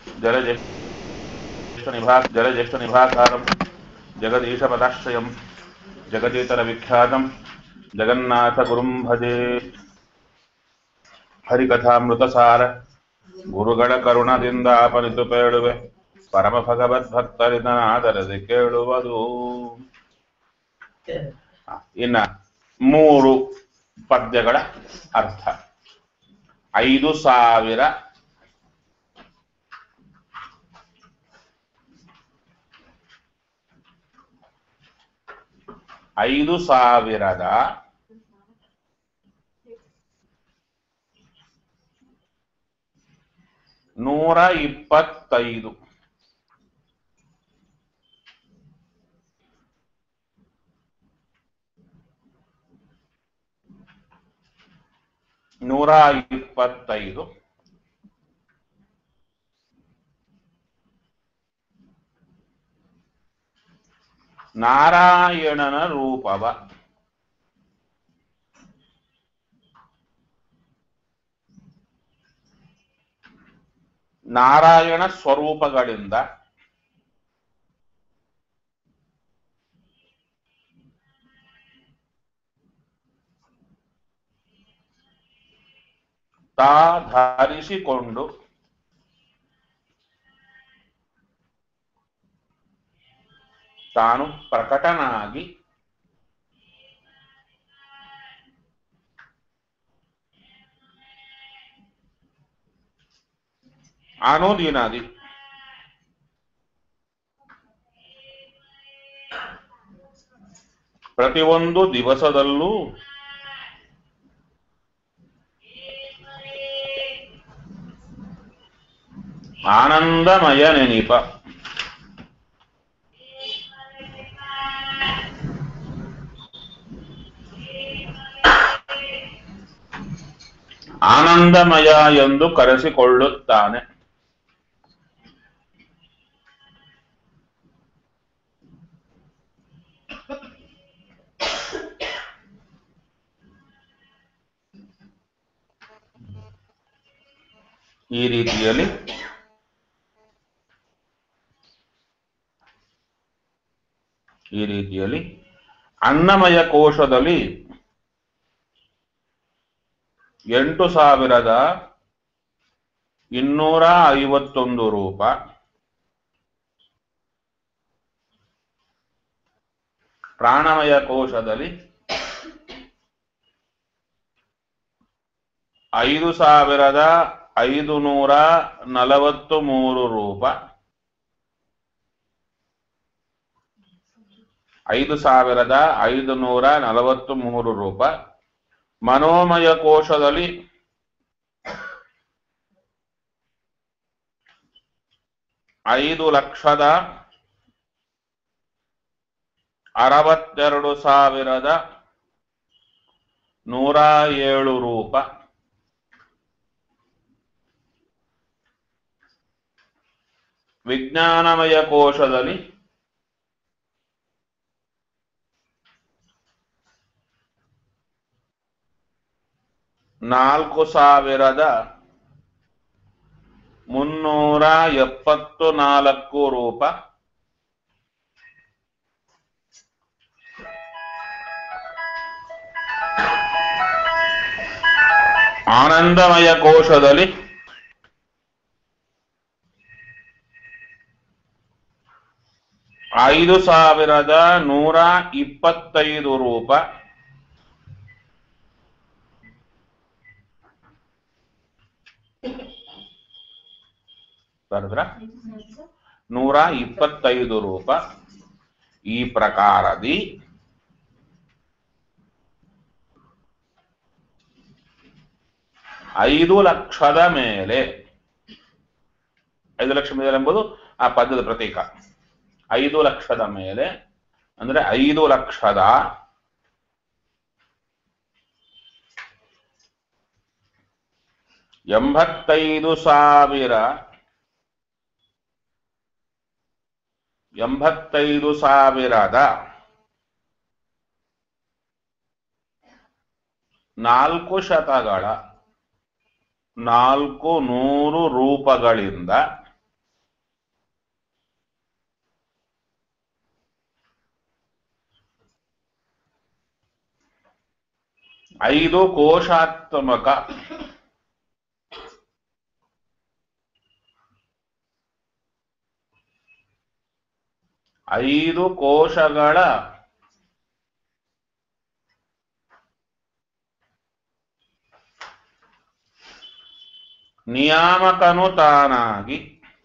जलज्येष्ठनिभा जलज्येष्ठनिभाकारं जगदीशपदाश्रयं जगदीतरविख्यातं जगन्नाथगुरुं भजे ಹರಿಕಥಾಮೃತಸಾರ ಗುರುಗಳ ಕರುಣದಿಂದ ಆಪನಿತು ಬೇಡುವೆ ಪರಮ ಭಗವದ್ಭಕ್ತರಿದನಾದರದೆ ಕೇಳುವುದು ಇನ್ನ ಮೂರು ಪದ್ಯಗಳ ಅರ್ಥ ಐದು ಸಾವಿರ ಐದು ಸಾವಿರದ ನೂರ ಇಪ್ಪತ್ತೈದು ನೂರ ಇಪ್ಪತ್ತೈದು ನಾರಾಯಣನ ರೂಪವ ನಾರಾಯಣ ಸ್ವರೂಪಗಳಿಂದ ತಾ ಧರಿಸಿಕೊಂಡು ತಾನು ಪ್ರಕಟನಾಗಿ ಅನುದಿನದಿ ಪ್ರತಿಯೊಂದು ದಿವಸದಲ್ಲೂ ಆನಂದಮಯ ನೆನಪ ಆನಂದಮಯ ಎಂದು ಕರೆಸಿಕೊಳ್ಳುತ್ತಾನೆ ಈ ರೀತಿಯಲ್ಲಿ ಈ ರೀತಿಯಲ್ಲಿ ಅನ್ನಮಯ ಕೋಶದಲ್ಲಿ ಎಂಟು ಸಾವಿರದ ಇನ್ನೂರ ಐವತ್ತೊಂದು ರೂಪ ಪ್ರಾಣಮಯ ಕೋಶದಲ್ಲಿ ಐದು ಸಾವಿರದ ಐದು ನೂರ ನಲವತ್ತು ಮೂರು ರೂಪ ಐದು ಸಾವಿರದ ಐದು ನೂರ ನಲವತ್ತು ಮೂರು ರೂಪ ಮನೋಮಯ ಕೋಶದಲ್ಲಿ ಐದು ಲಕ್ಷದ ಅರವತ್ತೆರಡು ಸಾವಿರದ ನೂರ ಏಳು ರೂಪ ವಿಜ್ಞಾನಮಯ ಕೋಶದಲ್ಲಿ ನಾಲ್ಕು ಸಾವಿರದ ಮುನ್ನೂರ ಎಪ್ಪತ್ತು ನಾಲ್ಕು ರೂಪ ಆನಂದಮಯ ಕೋಶದಲ್ಲಿ ಐದು ಸಾವಿರದ ನೂರ ಇಪ್ಪತ್ತೈದು ರೂಪ ಬರದ್ರ ನೂರ ಇಪ್ಪತ್ತೈದು ರೂಪ ಈ ಪ್ರಕಾರದಿ ಐದು ಲಕ್ಷದ ಮೇಲೆ ಐದು ಲಕ್ಷ ಮೇಲೆ ಎಂಬುದು ಆ ಪದ್ಯದ ಪ್ರತೀಕ ಐದು ಲಕ್ಷದ ಮೇಲೆ ಅಂದ್ರೆ ಐದು ಲಕ್ಷದ ಎಂಬತ್ತೈದು ಸಾವಿರ ಎಂಬತ್ತೈದು ಸಾವಿರದ ನಾಲ್ಕು ಶತಗಳ ನಾಲ್ಕು ನೂರು ರೂಪಗಳಿಂದ ಐದು ಕೋಶಾತ್ಮಕ ಐದು ಕೋಶಗಳ ನಿಯಾಮಕನು ತಾನಾಗಿ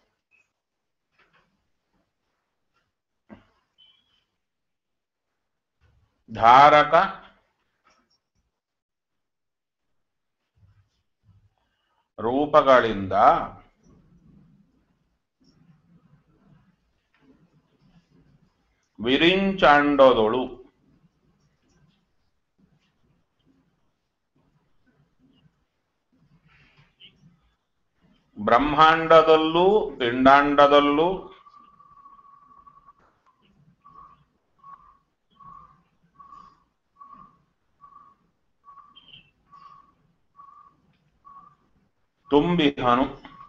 ಧಾರಕ ರೂಪಗಳಿಂದ ವಿರಿಂಚಾಂಡೋದೊಳು ಬ್ರಹ್ಮಾಂಡದಲ್ಲೂ ಪಿಂಡಾಂಡದಲ್ಲೂ ತುಂಬಿಹನು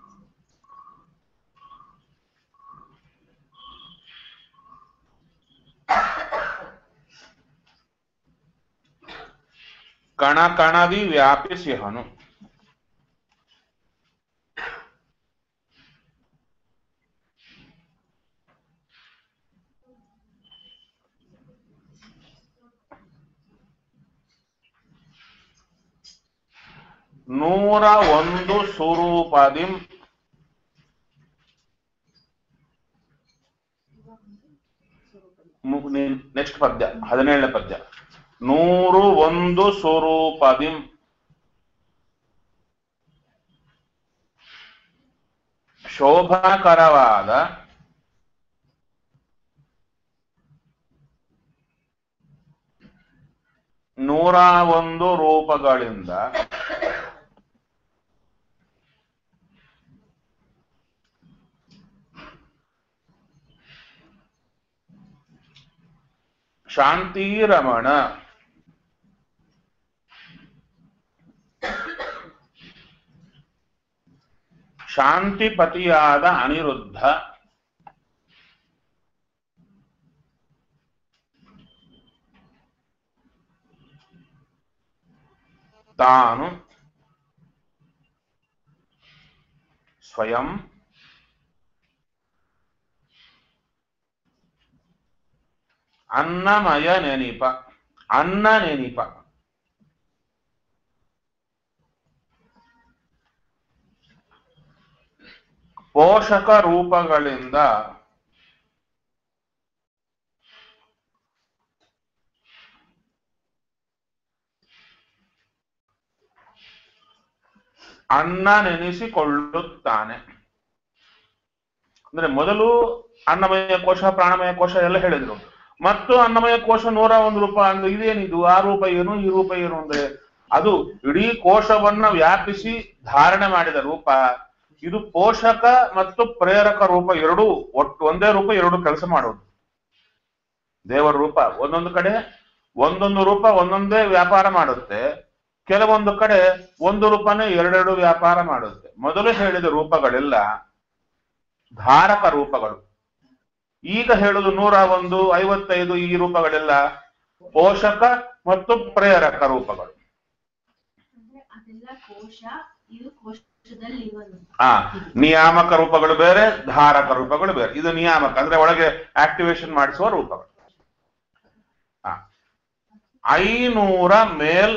ಕಣ ಕಣದಿ ವ್ಯಾಪಿಸಿಹನು ನೂರ ಒಂದು ಸ್ವರೂಪದಿಂ ನೆಕ್ಸ್ಟ್ ಪದ್ಯ ಹದಿನೇಳನೇ ಪದ್ಯ ನೂರು ಒಂದು ಸ್ವರೂಪದಿಂ ಶೋಭಾಕರವಾದ ನೂರ ಒಂದು ರೂಪಗಳಿಂದ ಶಾಂತಿರಮಣ ಶಾಂತಿಪತಿಯಾದ ಅನಿರುದ್ಧ ತಾನು ಸ್ವಯಂ ಅನ್ನಮಯ ನೆನಿಪ ಅನ್ನ ನೆನಿಪ ಪೋಷಕ ರೂಪಗಳಿಂದ ಅನ್ನ ನೆನೆಸಿಕೊಳ್ಳುತ್ತಾನೆ ಅಂದ್ರೆ ಮೊದಲು ಅನ್ನಮಯ ಕೋಶ ಪ್ರಾಣಮಯ ಕೋಶ ಎಲ್ಲ ಹೇಳಿದ್ರು ಮತ್ತು ಅನ್ನಮಯ ಕೋಶ ನೂರ ಒಂದು ರೂಪ ಅಂದ್ರೆ ಇದೇನಿದು ಆ ರೂಪ ಏನು ಈ ರೂಪ ಏನು ಅಂದ್ರೆ ಅದು ಇಡೀ ಕೋಶವನ್ನ ವ್ಯಾಪಿಸಿ ಧಾರಣೆ ಮಾಡಿದ ರೂಪ ಇದು ಪೋಷಕ ಮತ್ತು ಪ್ರೇರಕ ರೂಪ ಎರಡೂ ಒಟ್ಟು ಒಂದೇ ರೂಪ ಎರಡು ಕೆಲಸ ಮಾಡೋದು ದೇವರ ರೂಪ ಒಂದೊಂದು ಕಡೆ ಒಂದೊಂದು ರೂಪ ಒಂದೊಂದೇ ವ್ಯಾಪಾರ ಮಾಡುತ್ತೆ ಕೆಲವೊಂದು ಕಡೆ ಒಂದು ರೂಪನೇ ಎರಡೆರಡು ವ್ಯಾಪಾರ ಮಾಡುತ್ತೆ ಮೊದಲು ಹೇಳಿದ ರೂಪಗಳೆಲ್ಲ ಧಾರಕ ರೂಪಗಳು ಈಗ ಹೇಳುದು ನೂರ ಒಂದು ಐವತ್ತೈದು ಈ ರೂಪಗಳೆಲ್ಲ ಪೋಷಕ ಮತ್ತು ಪ್ರೇರಕ ರೂಪಗಳು ಅಂದ್ರೆ ಅದೆಲ್ಲ ಕೋಶ ಇದು ಕೋಶದಲ್ಲಿ ಇರೋದು ಆ ನಿಯಾಮಕ ರೂಪಗಳು ಬೇರೆ ಧಾರಕ ರೂಪಗಳು ಬೇರೆ ಇದು ನಿಯಾಮಕ ಅಂದ್ರೆ ಒಳಗೆ ಆಕ್ಟಿವೇಶನ್ ಮಾಡಿಸುವ ರೂಪಗಳು ಆ ಐನೂರ ಮೇಲ್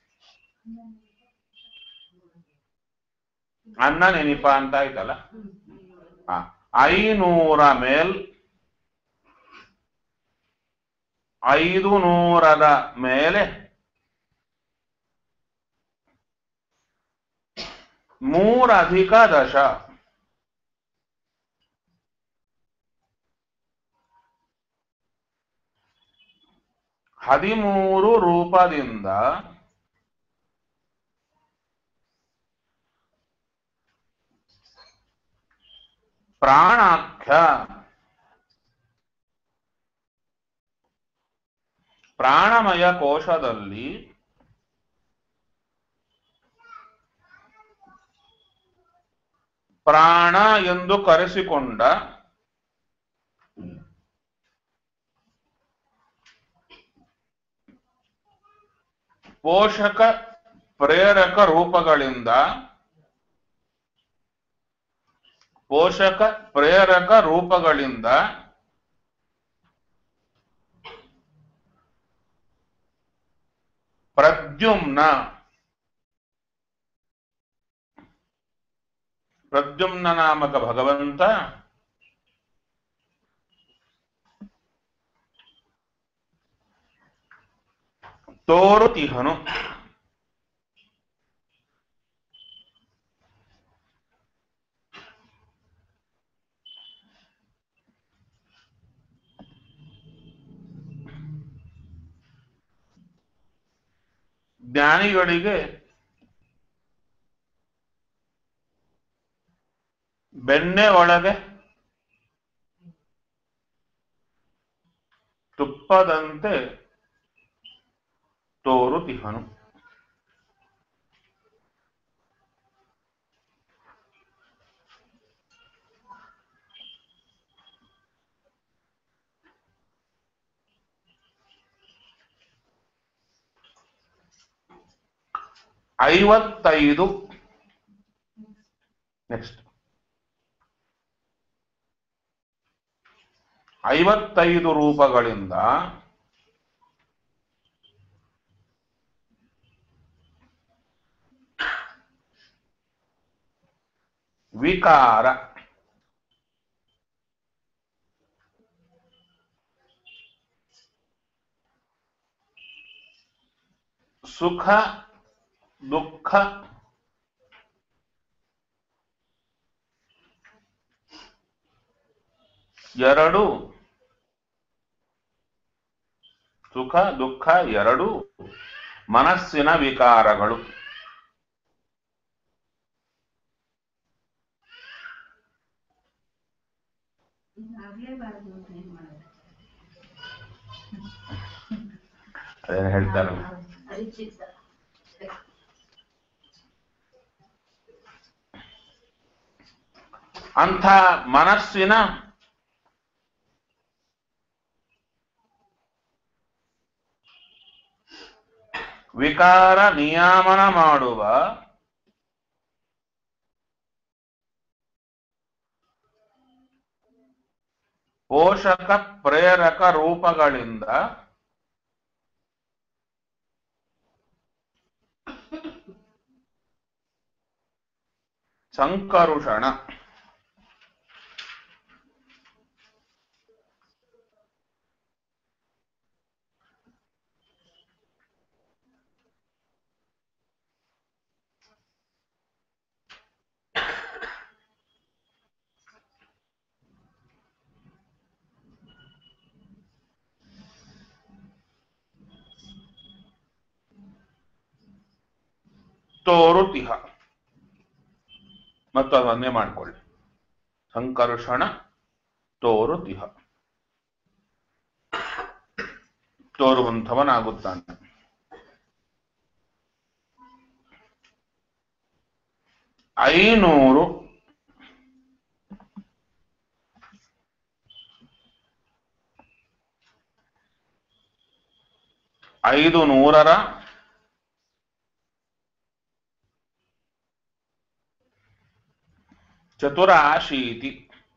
ಅನ್ನ ನೆನಿಪ ಅಂತ ಆಯ್ತಲ್ಲ ಆ ಐನೂರ ಮೇಲ್ ಐದು ನೂರದ ಮೇಲೆ ಮೂರಧಿಕ ದಶ ಹದಿಮೂರು ರೂಪದಿಂದ ಪ್ರಾಣಾಖ್ಯ ಪ್ರಾಣಮಯ ಕೋಶದಲ್ಲಿ ಪ್ರಾಣ ಎಂದು ಕರೆಸಿಕೊಂಡ ಪೋಷಕ ಪ್ರೇರಕ ರೂಪಗಳಿಂದ ಪೋಷಕ ಪ್ರೇರಕ ರೂಪಗಳಿಂದ ಪ್ರದ್ಯುಮ್ನ ಪ್ರದ್ಯುಮ್ನ ನಾಮಕ ಭಗವಂತ ತೋರುತಿಹನು ಜ್ಞಾನಿಗಳಿಗೆ ಬೆಣ್ಣೆ ಒಳಗೆ ತುಪ್ಪದಂತೆ ತೋರುತಿಹನು ಐವತ್ತೈದು ನೆಕ್ಸ್ಟ್ ಐವತ್ತೈದು ರೂಪಗಳಿಂದ ವಿಕಾರ ಸುಖ ದುಃಖ ಎರಡು ಸುಖ ದುಃಖ ಎರಡು ಮನಸ್ಸಿನ ವಿಕಾರಗಳು ಆಗ್ಲೇಬಾರದು ಅಂತ ಏನ್ ಮಾಡೋದು ಅದೇನು ಹೇಳ್ತಾರೆ ಅರಿಚಿತ್ತ ಅಂಥ ಮನಸ್ಸಿನ ವಿಕಾರ ನಿಯಾಮನ ಮಾಡುವ ಪೋಷಕ ಪ್ರೇರಕ ರೂಪಗಳಿಂದ ಸಂಕರುಷಣ ತೋರುತಿಹ ಮತ್ತು ಅದನ್ನೇ ಮಾಡಿಕೊಳ್ಳಿ ಸಂಕರ್ಷಣ ತೋರುತಿಹ ತೋರುವಂಥವನಾಗುತ್ತಾನೆ ಐನೂರು ಐದು ನೂರರ ಚತುರಾಶೀತಿ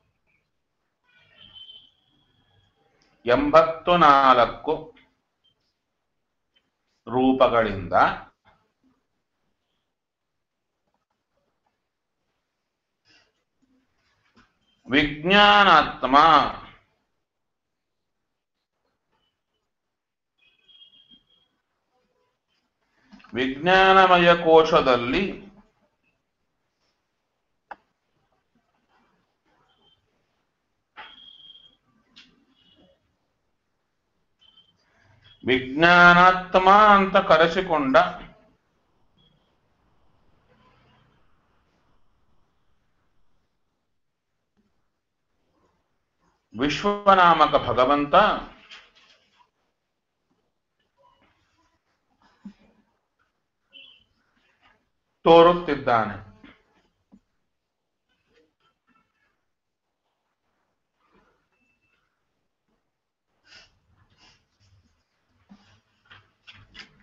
ಎಂಬತ್ತು ನಾಲ್ಕು ರೂಪಗಳಿಂದ ವಿಜ್ಞಾನಾತ್ಮ ವಿಜ್ಞಾನಮಯ ಕೋಶದಲ್ಲಿ ವಿಜ್ಞಾನಾತ್ಮ ಅಂತ ಕರೆಸಿಕೊಂಡ ವಿಶ್ವನಾಮಕ ಭಗವಂತ ತೋರುತ್ತಿದ್ದಾನೆ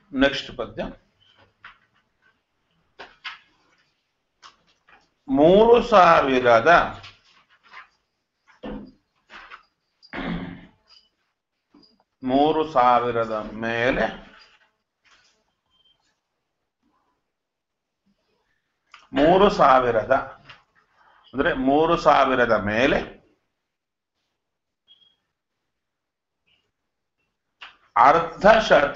ನೆಕ್ಸ್ಟ್ ಪದ್ಯ ಮೂರು ಸಾವಿರದ ಮೂರು ಸಾವಿರದ ಮೇಲೆ ಮೂರು ಸಾವಿರದ ಅಂದ್ರೆ ಮೂರು ಸಾವಿರದ ಮೇಲೆ ಅರ್ಧ ಶತ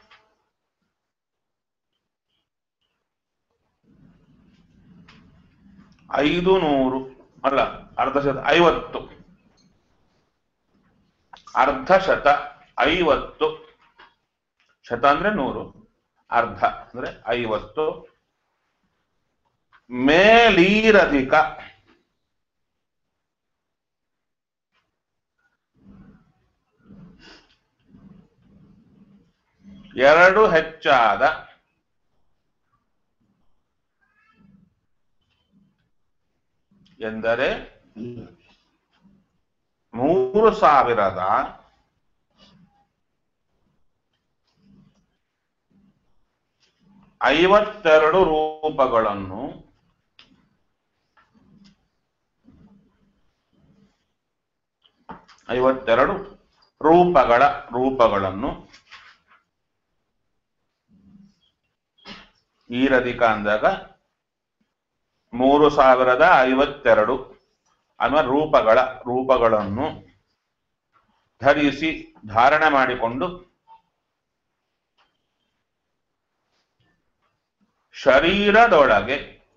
ಐದು ನೂರು ಅಲ್ಲ ಅರ್ಧ ಶತ ಐವತ್ತು ಅರ್ಧ ಶತ ಐವತ್ತು ಶತ ಅಂದ್ರೆ ನೂರು ಅರ್ಧ ಅಂದ್ರೆ ಐವತ್ತು ಮೇಲೀರಧಿಕ ಎರಡು ಹೆಚ್ಚಾದ ಎಂದರೆ ಮೂರು ಸಾವಿರದ ಐವತ್ತೆರಡು ರೂಪಗಳನ್ನು ಐವತ್ತೆರಡು ರೂಪಗಳ ರೂಪಗಳನ್ನು ಈರಧಿಕ ಅಂದಾಗ ಮೂರು ಸಾವಿರದ ಐವತ್ತೆರಡು ಅನ್ನುವ ರೂಪಗಳ ರೂಪಗಳನ್ನು ಧರಿಸಿ ಧಾರಣೆ ಮಾಡಿಕೊಂಡು ಶರೀರದೊಳಗೆ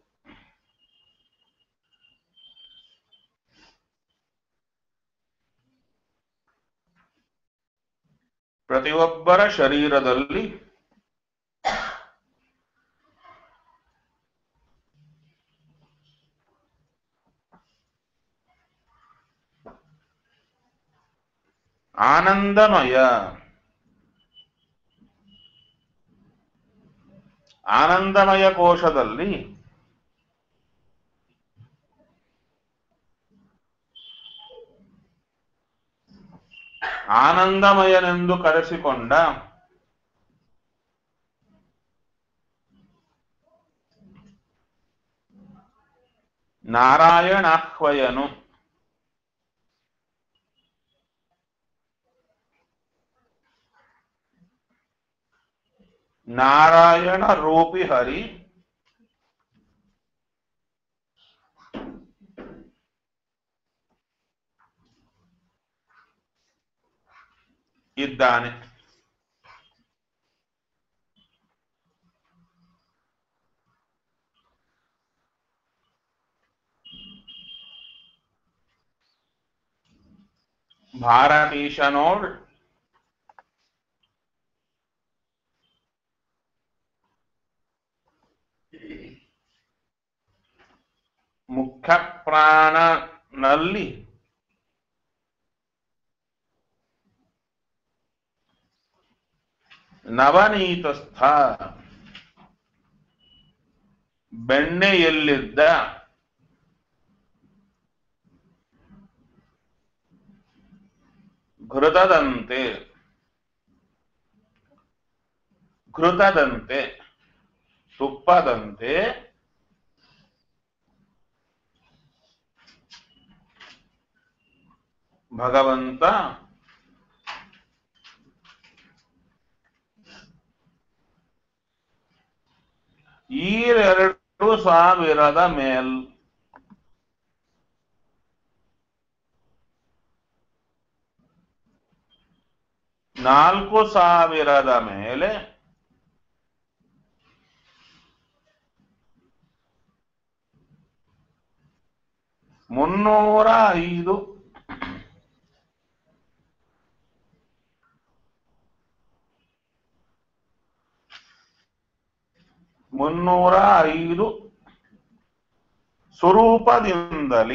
ಪ್ರತಿಯೊಬ್ಬರ ಶರೀರದಲ್ಲಿ ಆನಂದಮಯ ಆನಂದಮಯ ಕೋಶದಲ್ಲಿ ಆನಂದಮಯನೆಂದು ಕರೆಸಿಕೊಂಡ ನಾರಾಯಣಾಹ್ವಯನು ನಾರಾಯಣ ರೂಪಿ ಹರಿ ಇದ್ದಾನೆ ಭಾರತೀಶನೋಳ್ ಮುಖ್ಯ ಪ್ರಾಣನಲ್ಲಿ ನವನೀತಸ್ಥ ಬೆಣ್ಣೆಯಲ್ಲಿದ್ದ ಘೃತದಂತೆ ಘೃತದಂತೆ ತುಪ್ಪದಂತೆ ಭಗವಂತ ಈ ಎರಡು ಸಾವಿರದ ಮೇಲ್ ನಾಲ್ಕು ಸಾವಿರದ ಮೇಲೆ ಮುನ್ನೂರ ಐದು ಮುನ್ನೂರ ಐದು ಸ್ವರೂಪದಿಂದಲಿ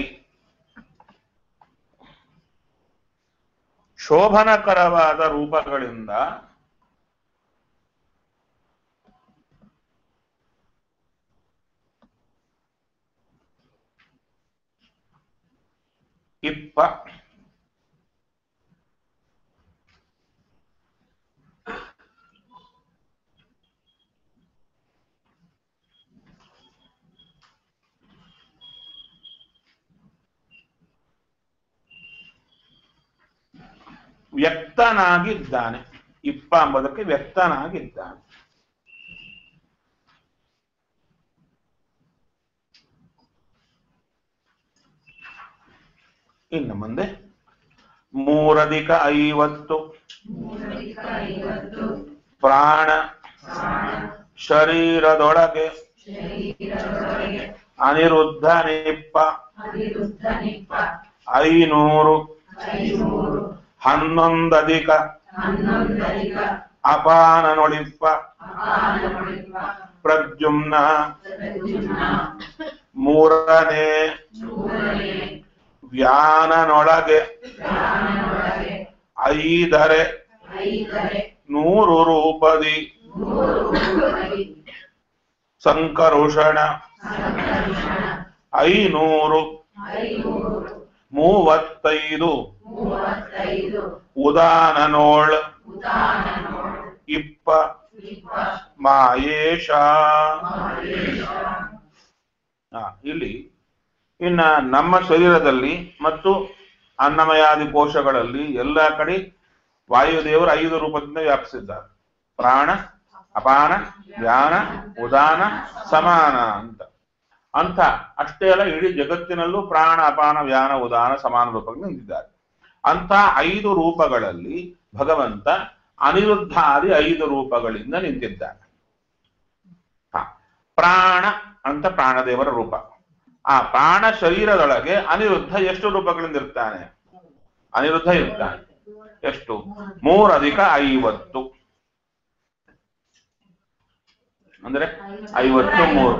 ಶೋಭನಕರವಾದ ರೂಪಗಳಿಂದ ಇಪ್ಪ ವ್ಯಕ್ತನಾಗಿದ್ದಾನೆ ಇಪ್ಪ ಎಂಬುದಕ್ಕೆ ವ್ಯಕ್ತನಾಗಿದ್ದಾನೆ ಇನ್ನು ಮುಂದೆ ಮೂರಧಿಕ ಐವತ್ತು ಮೂರಧಿಕ ಐವತ್ತು ಪ್ರಾಣ ಪ್ರಾಣ ಶರೀರದೊಳಗೆ ಶರೀರದೊಳಗೆ ಅನಿರುದ್ಧ ನಿಪ್ಪ ಅನಿರುದ್ಧ ನಿಪ್ಪ ಐನೂರು ಐನೂರು ಹನ್ನೊಂದಧಿಕ ಹನ್ನೊಂದರಿಗ ಅಪಾನನೊಳಿಪ್ಪ ಅಪಾನಮೊಳಿಪ ಪ್ರದ್ಯುಮ್ನ ಪ್ರದ್ಯುಮ್ನ ಮೂರನೇ ಮೂರನೇ ವ್ಯಾನನೊಳಗೆ ಪ್ರಾಣನೊಳಗೆ ಐದರೆ ಐದರೆ ನೂರು ರೂಪದಿ ಮೂರು ರೂಪದಿ ಸಂಕರುಷಣ ಸಂಕರ್ಷಣ ಐನೂರು ಐನೂರು ಮೂವತ್ತೈದು ಮೂವತ್ತೈದು ಉದಾನನೋಳ್ ಉದಾನನೋಳು ಇಪ್ಪ ಇಪ್ಪ ಮಾಯೇಶ ಮಹೇಶ ಆ, ಇಲ್ಲಿ ಇನ್ನ ನಮ್ಮ ಶರೀರದಲ್ಲಿ ಮತ್ತು ಅನ್ನಮಯಾದಿ ಕೋಶಗಳಲ್ಲಿ ಎಲ್ಲ ಕಡೆ ವಾಯುದೇವರು ಐದು ರೂಪದಿಂದ ವ್ಯಾಪಿಸಿದ್ದಾರೆ ಪ್ರಾಣ ಅಪಾನ ವ್ಯಾನ ಉದಾನ ಸಮಾನ ಅಂತ ಅಂತ ಅಷ್ಟೇ ಅಲ್ಲ ಇಡೀ ಜಗತ್ತಿನಲ್ಲೂ ಪ್ರಾಣ ಅಪಾನ ವ್ಯಾನ ಉದಾನ ಸಮಾನ ರೂಪಗಳು ನಿಂತಿದ್ದಾರೆ ಅಂತ ಐದು ರೂಪಗಳಲ್ಲಿ ಭಗವಂತ ಅನಿರುದ್ಧಾದಿ ಐದು ರೂಪಗಳಿಂದ ನಿಂತಿದ್ದಾನೆ ಹ, ಪ್ರಾಣ ಅಂತ ಪ್ರಾಣದೇವರ ರೂಪ ಆ ಪ್ರಾಣ ಶರೀರದೊಳಗೆ ಅನಿರುದ್ಧ ಎಷ್ಟು ರೂಪಗಳಿಂದ ಇರ್ತಾನೆ ಅನಿರುದ್ಧ ಇರ್ತಾನೆ ಎಷ್ಟು ಮೂರಧಿಕ ಐವತ್ತು ಅಂದ್ರೆ ಐವತ್ತು ಮೂರು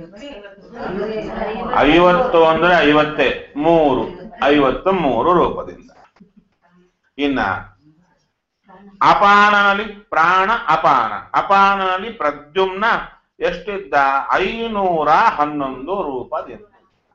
ಐವತ್ತು ಅಂದ್ರೆ ಐವತ್ತೇ ಮೂರು ಐವತ್ತು ಮೂರು ರೂಪದಿಂದ ಇನ್ನ ಅಪಾನನಲ್ಲಿ ಪ್ರಾಣ ಅಪಾನ ಅಪಾನನಲ್ಲಿ ಪ್ರದ್ಯುಮ್ನ ಎಷ್ಟಿದ್ದ ಐನೂರ ಹನ್ನೊಂದು ರೂಪದಿಂದ